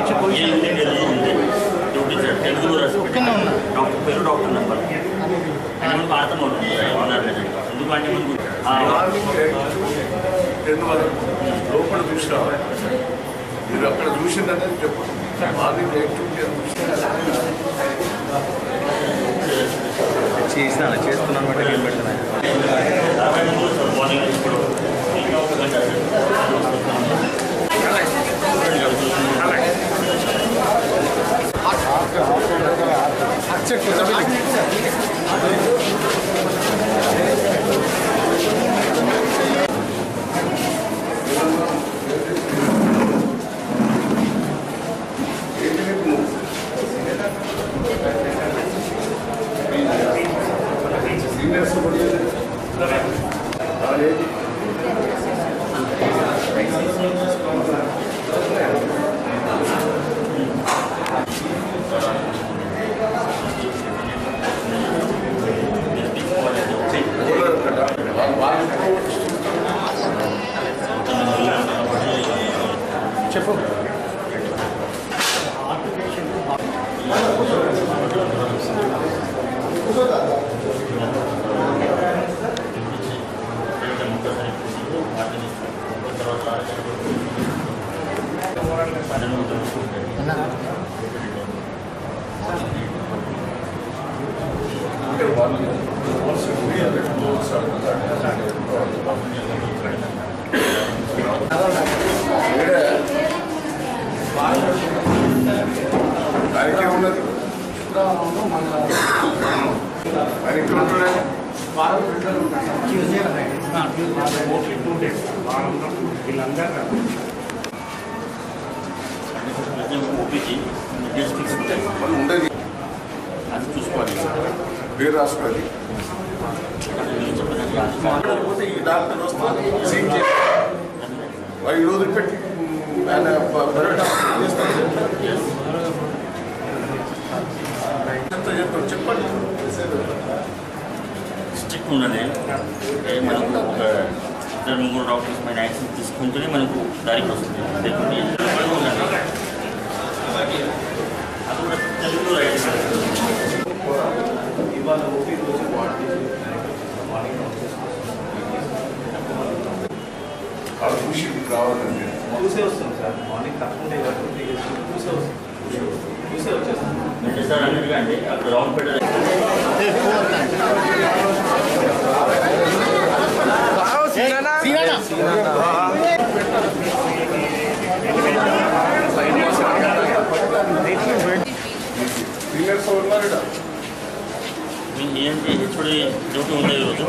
ఇచ్చే పొజిషన్ ఉంది, ఢిల్లీ ఉంది. డ్యూటీ సార్ తెలుగు ఒక్కనే ఉన్నా. డాక్టర్ పేరు డాక్టర్ నెంబర్ ఆయన మనకు అర్థమవుతుంది ఉన్నారు ఎందుకంటే మనకు ఆ, మార్నింగ్ రెండు వరకు లోపల చూసి రావాలి మీరు అక్కడ చూసిందనేది చెప్పండి మార్నింగ్ ఎయిట్ టు టెన్ చేసిన చేస్తున్నాను బట్టి ఏం పెడుతున్నాయి యాభై మంది వస్తారు మార్నింగ్ ఇప్పుడు ఇంకా ఒక గంట సీనియర్స్ రాలేదు చెప్పు అన్నా అంటే వాళ్ళు also we are at both sides of ఈడ ఆయనకే ఉన్నది ఆయన ఇక్కడ ఉంటాడు Tuesday Tuesday mostly two days వారంలో వీళ్ళందరూ ఓపీజీ డేట్స్ ఫిక్స్ ఉంటాయి మనం ఉండదు అది చూసుకోవాలి పేరు రాసుకోవాలి లేకపోతే ఈ డాక్టర్ వస్తే సీన్ చేయాలి వాడు వదిలిపెట్టి ఆయన బరోడా చేస్తాడు ఎంత చెప్తాడు చెప్పండి స్ట్రిక్ట్ ఉండాలి అంటే మనకు ఒక ఇద్దరు ముగ్గురు డాక్టర్స్ పైన యాక్షన్ తీసుకుంటేనే మనకు దారికి వస్తుంది లేకుంటే ఎక్కడ ఉండాలి. అది కూడా తెలుగులో రాయాలి. ఇవాళ ఓపీ రోజు వాడి వాళ్ళు చూసి రావాలండి చూసే వస్తుంది సార్ మార్నింగ్ తప్పకుండా కాబట్టి చూసే వస్తుంది చూసే వచ్చేస్తుంది అంటే సార్ అన్నట్టుగా అంటే అక్కడ రౌండ్ పెట్టాలి సీనియర్స్ ఉన్నారు ఈడ. మీ ఏంటి హెచ్ఓడి డ్యూటీ ఉంది ఈరోజు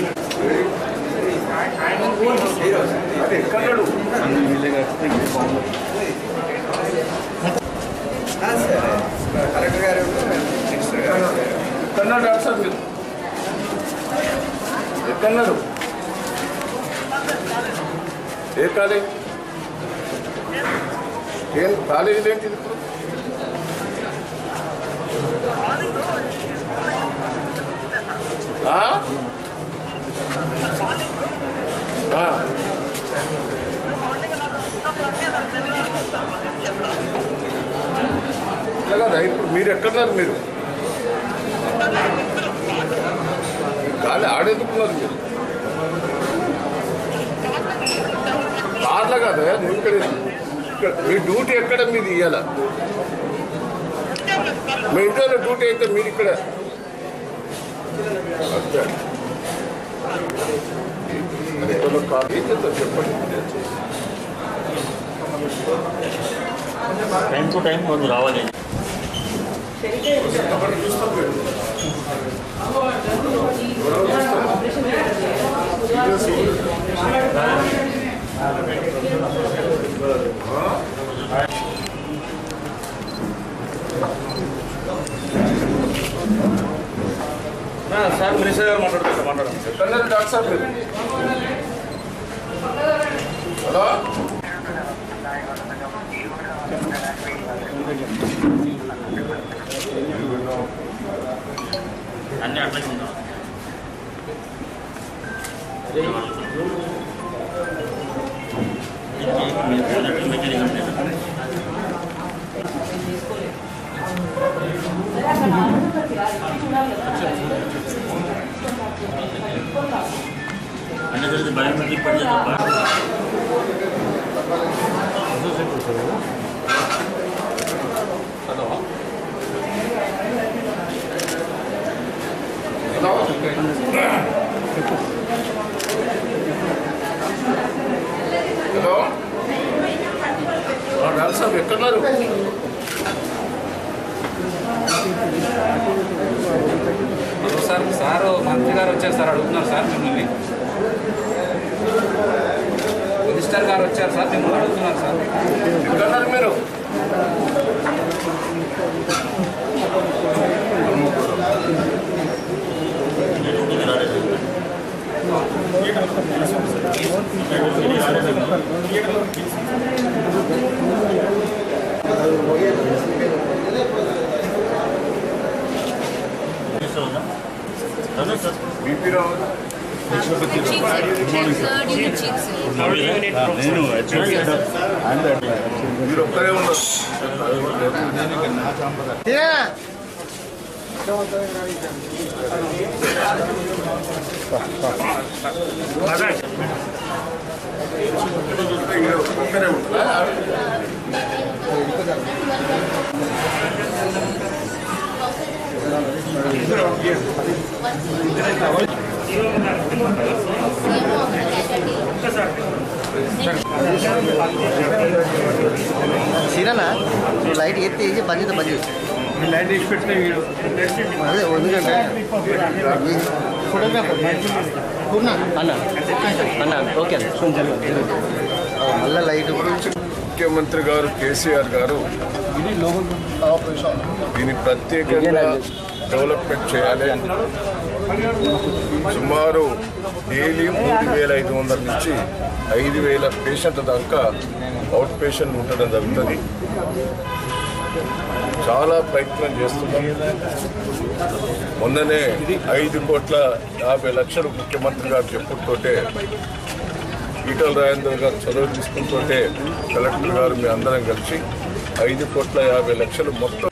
అది ఎక్కడాడు కలెక్టర్ గారు ఎక్కడన్నా డాక్టర్ సార్ మీరు ఎక్కడన్నారు ఏ కాలేజ్ ఏం కాలేజీలు ఏంటి ఇప్పుడు ఆ? ఆ. ఇట్లా కదా ఇప్పుడు మీరు ఎక్కడున్నారు మీరు గాలి ఆడెందుకున్నారు మీరు కార్లో కదా నువ్వు ఇక్కడ ఇక్కడ మీ డ్యూటీ ఎక్కడ మీది ఇవ్వాల మీ ఇంట్లో డ్యూటీ అయితే మీరు ఇక్కడ అంతే. అది ఎక్కడో కాదు. ఏం చేస్తారు చెప్పండి టైం టు టైం వాళ్ళు రావాలి ఎవరు చూస్తారు మీరు? ఎవరు చూస్తారు? సీరియస్ సార్ మినిస్టర్ గారు మాట్లాడుతున్నారు మాట్లాడండి ఎక్కడున్నారు డాక్టర్ సార్ మీరు హలో అన్నీ అట్లనే ఉంటాం మెకానిజం లేదు అంటే తెలిసి బయోమెట్రిక్ పడితే తప్ప హలో డాక్టర్ సాబ్ ఎక్కడున్నారు సార్ సార్ మంత్రి గారు వచ్చారు సార్ అడుగుతున్నారు సార్ మిమ్మల్ని మినిస్టర్ గారు వచ్చారు సార్ మిమ్మల్ని అడుగుతున్నారు సార్ ఎక్కడున్నారు మీరు నేను డ్యూటీకి రాలేదు మినిస్టర్ ఉందా? అవునా సార్ బీపీ రావు మీరు ఒక్కరే ఉన్నారు మీరు ఒక్కరే ఉంటారా సీరనా నువ్వు లైట్ ఎత్తి వేసి బంద్ చేస్తే బంద్ చేసి లైట్ తీసి పెట్టిన వీడు అదే ఎందుకంటే ఫోటోగ్రాఫర్ అన్న అన్న ఓకే అన్న కొంచెం మళ్ళీ లైట్ ముఖ్యమంత్రి గారు కేసీఆర్ గారు దీన్ని ప్రత్యేకంగా డెవలప్మెంట్ చేయాలి సుమారు డైలీ మూడు వేల ఐదు వందల నుంచి ఐదు వేల పేషెంట్ల దాకా అవుట్ పేషెంట్ ఉండడం జరుగుతుంది చాలా ప్రయత్నం చేస్తున్నాం మొన్ననే ఐదు కోట్ల యాభై లక్షలు ముఖ్యమంత్రి గారు చెప్పుకుంటుంటే ఈటల రాజేంద్ర గారు చదువు తీసుకుంటుంటే కలెక్టర్ గారు మీ అందరం కలిసి ఐదు కోట్ల యాభై లక్షలు మొత్తం